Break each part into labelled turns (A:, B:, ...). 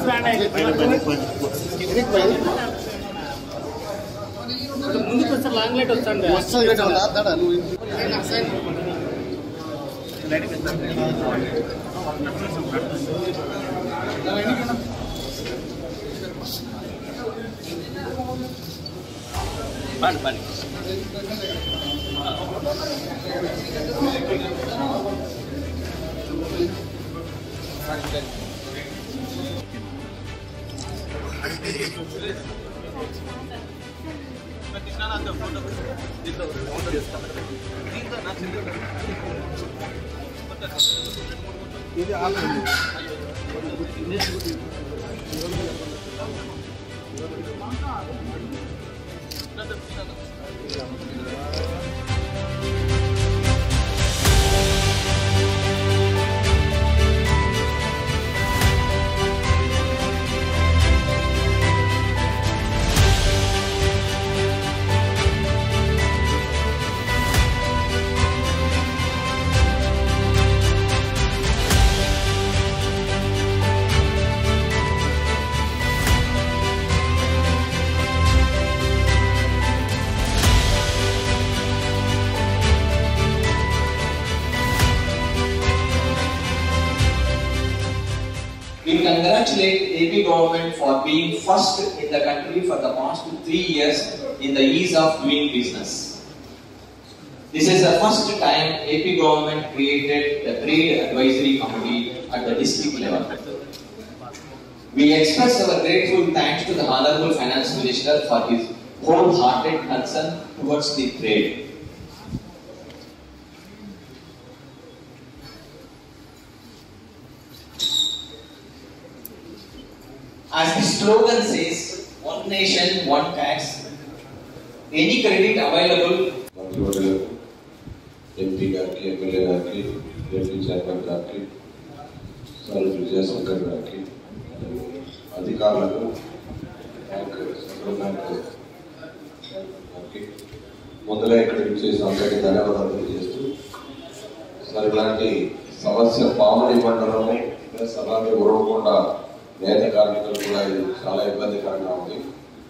A: ముందుకు వస్తే long light వస్తాండి
B: వస్తుంది కదా దాడా నువ్వు
A: పని పని
C: We congratulate AP government for being first in the country for the past three years in the ease of doing business. This is the first time AP government created the trade advisory committee at the district level. We express our grateful thanks to the Honorable Finance Minister for his wholehearted concern towards the trade. As the slogan says, one nation, one tax, any credit available
D: మంత్రివర్యులకు MP గారికి MLA గారికి MP chairman గారికి sir Vijayashankar గారికి అధికారులకు bank central bank గారికి ముందుగా ఇక్కడ చేసిన అందరికీ ధన్యవాదాలు తెలియజేస్తూ సార్ ఇలాంటి సమస్య పాముడి మండలము ప్లస్ అలాగే ఉరవకుండా నేత కార్మికులు కూడా ఇది చాలా ఇబ్బందికరంగా ఉంది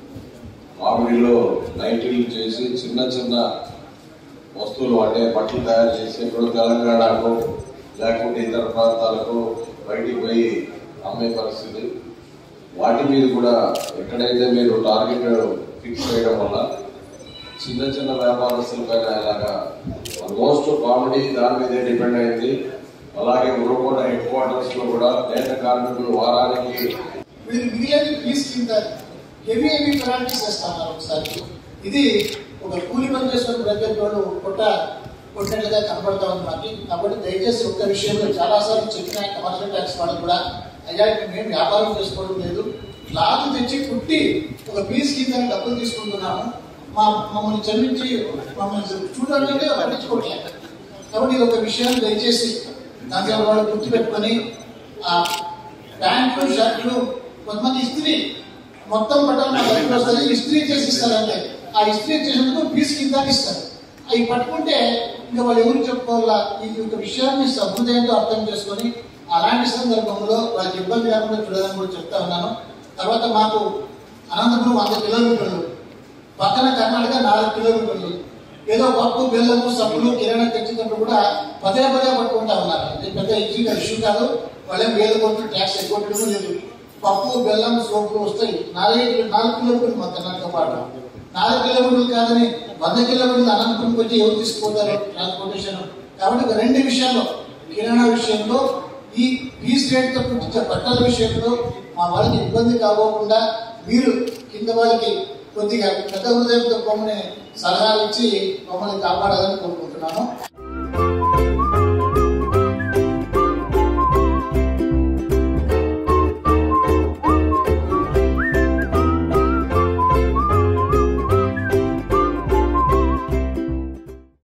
D: మామిడిలో నైటీలు చేసి చిన్న చిన్న వస్తువులు అంటే బట్టలు తయారు చేసి ఇప్పుడు తెలంగాణకు లేకుంటే ఇతర ప్రాంతాలకు బయటికి పోయి అమ్మే పరిస్థితి వాటి మీద కూడా ఎక్కడైతే మీరు టార్గెట్ ఫిక్స్ చేయడం వల్ల చిన్న చిన్న వ్యాపారస్తుల పైన ఇలాగా ఆల్మోస్ట్ కామెడీ దాని మీదే డిపెండ్ అయింది అలాగే ఉరవకొండ హెడ్ క్వార్టర్స్ లో కూడా నేత కార్మికులు వారానికి
B: వీళ్ళు మిగిలిన ఫీజు కింద హెవీ హెవీ పెనాల్టీస్ వేస్తున్నారు ఒకసారి ఇది ఒక కూలి పని చేసుకుని ప్రతి వాళ్ళు కొట్ట కొట్టినట్లుగా కనపడతా ఉంది మాకు కాబట్టి దయచేసి ఒక్క విషయంలో చాలాసార్లు చెప్పిన కమర్షియల్ ట్యాక్స్ వాళ్ళు కూడా అయ్యా మేము వ్యాపారం చేసుకోవడం లేదు క్లాత్ తెచ్చి కుట్టి ఒక పీస్ కింద డబ్బులు తీసుకుంటున్నాము మా మమ్మల్ని క్షమించి మమ్మల్ని చూడాలంటే పట్టించుకోవట్లేదు కాబట్టి ఇది ఒక విషయాన్ని దయచేసి దాంట్లో వాళ్ళు గుర్తుపెట్టుకొని ఆ ప్యాంట్లు షర్ట్లు కొంతమంది ఇస్త్రీ మొత్తం బట్టలు నా దగ్గర వస్తుంది ఇస్త్రీ చేసి ఇస్తారంటే ఆ ఇస్త్రీ చేసినందుకు పీస్ కింద ఇస్తారు అవి పట్టుకుంటే ఇంకా వాళ్ళు ఎవరు చెప్పుకోవాలా ఇది ఒక విషయాన్ని సహృదయంతో అర్థం చేసుకొని అలాంటి సందర్భంలో వాళ్ళకి ఇబ్బంది లేకుండా చూడాలని కూడా చెప్తా ఉన్నాను తర్వాత మాకు అనంతపురం వంద కిలోమీటర్లు పక్కన కర్ణాటక నాలుగు కిలోమీటర్లు ఏదో పప్పు బెల్లము సబ్బులు కిరాణా తెచ్చినప్పుడు కూడా పదే పదే పట్టుకుంటా ఉన్నారు ఇది పెద్ద ఈజీగా ఇష్యూ కాదు వాళ్ళేం వేలు కొట్టు ట్యాక్స్ ఎగ్గొట్టడం లేదు పప్పు బెల్లం సోపులు వస్తాయి నాలుగు నాలుగు కిలోమీటర్లు మా కర్ణాటక పాటు నాలుగు కిలోమీటర్లు కాదని వంద కిలోమీటర్లు అనంతపురంకి వచ్చి ఎవరు తీసుకుపోతారు ట్రాన్స్పోర్టేషన్ కాబట్టి ఒక రెండు విషయాల్లో కిరాణా విషయంలో ఈ పీస్ రేట్ తో పుట్టించే బట్టల విషయంలో మా వాళ్ళకి ఇబ్బంది కాకోకుండా మీరు కింద వాళ్ళకి కొద్దిగా పెద్ద హృదయంతో మమ్మల్ని సలహాలు ఇచ్చి మమ్మల్ని కాపాడాలని కోరుకుంటున్నాను